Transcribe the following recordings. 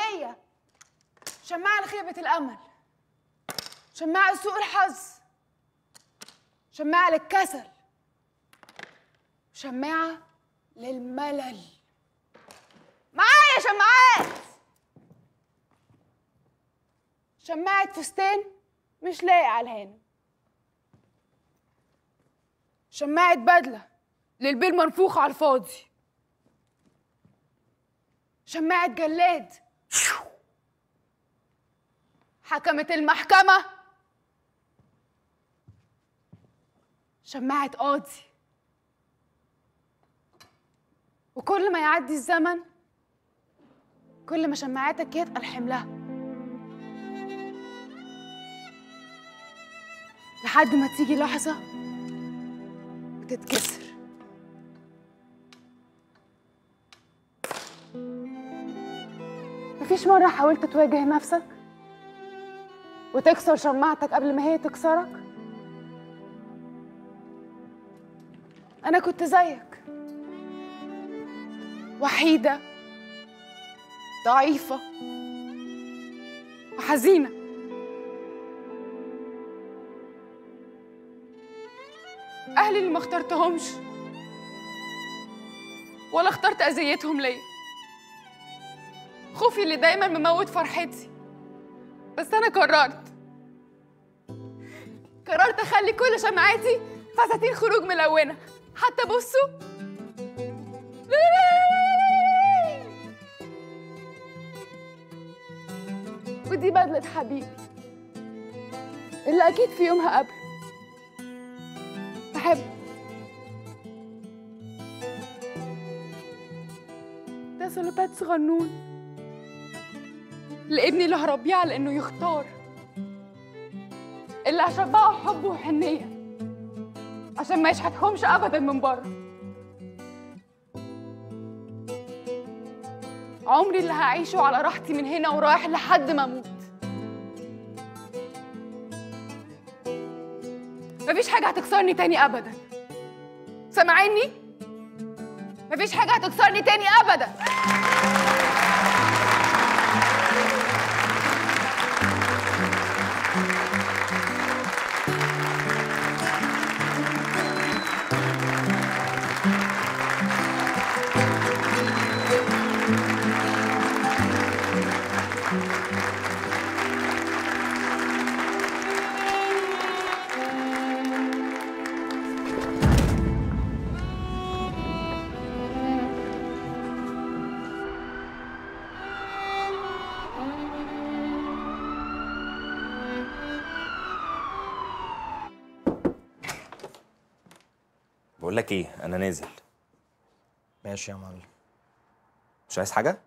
الحريه شماعه لخيبه الامل شماعه لسوء الحظ شماعه للكسل شماعه للملل معايا شماعات شماعة فستان مش لايق على الهانم شماعة بدلة للبيل منفوخ على الفاضي شماعة جلاد حكمت المحكمة شماعة قاضي وكل ما يعدي الزمن كل ما شماعاتك يتقل حملها لحد ما تيجي لحظة وتتكسر مفيش مرة حاولت تواجه نفسك وتكسر شماعتك قبل ما هي تكسرك أنا كنت زيك وحيدة ضعيفة وحزينة أهلي اللي ما اخترتهمش ولا اخترت أذيتهم ليا خوفي اللي دايما مموت فرحتي بس أنا قررت قررت أخلي كل شمعاتي فساتين خروج ملونة حتى بصوا ودي بدلة حبيبي اللي أكيد في يوم هقابله بحب ده سلوبات صغنون لابني اللي هربيه على انه يختار اللي هشبعه حب وحنيه عشان ما يشحتهمش ابدا من بره عمري اللي هعيشه على راحتي من هنا ورايح لحد ما اموت مفيش حاجة هتكسرني تاني أبدا سامعيني؟ مفيش حاجة هتكسرني تاني أبدا بقول لك ايه انا نازل ماشي يا معلم مش عايز حاجه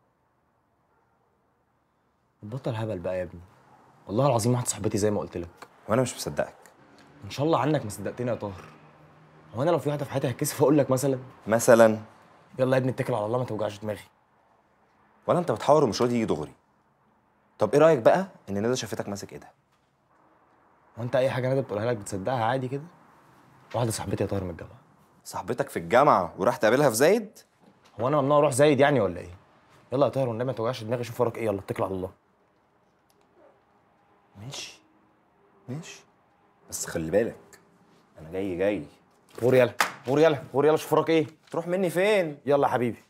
بطل هبل بقى يا ابني والله العظيم واحد صاحبتي زي ما قلت لك وانا مش مصدقك ان شاء الله عنك ما صدقتني يا طاهر هو انا لو في واحده في حياتي هتكسف اقول لك مثلا مثلا يلا يا ابني اتكل على الله ما توجعش دماغي ولا انت بتحاور ومش راضي يجي دغري طب ايه رايك بقى ان ندى شافتك ماسك ايدها هو انت اي حاجه ندى بتقولها لك بتصدقها عادي كده واحده صاحبتي يا طاهر من الجامعه صاحبتك في الجامعه وراح تقابلها في زايد هو انا ممنوع اروح زايد يعني ولا ايه يلا يا طاهر والنبي ما توجعش دماغي شوف وراك ايه يلا اتكل على الله ماشي ماشي بس خلي بالك انا جاي جاي غور يلا غور يلا غور يلا شوف وراك ايه تروح مني فين يلا يا حبيبي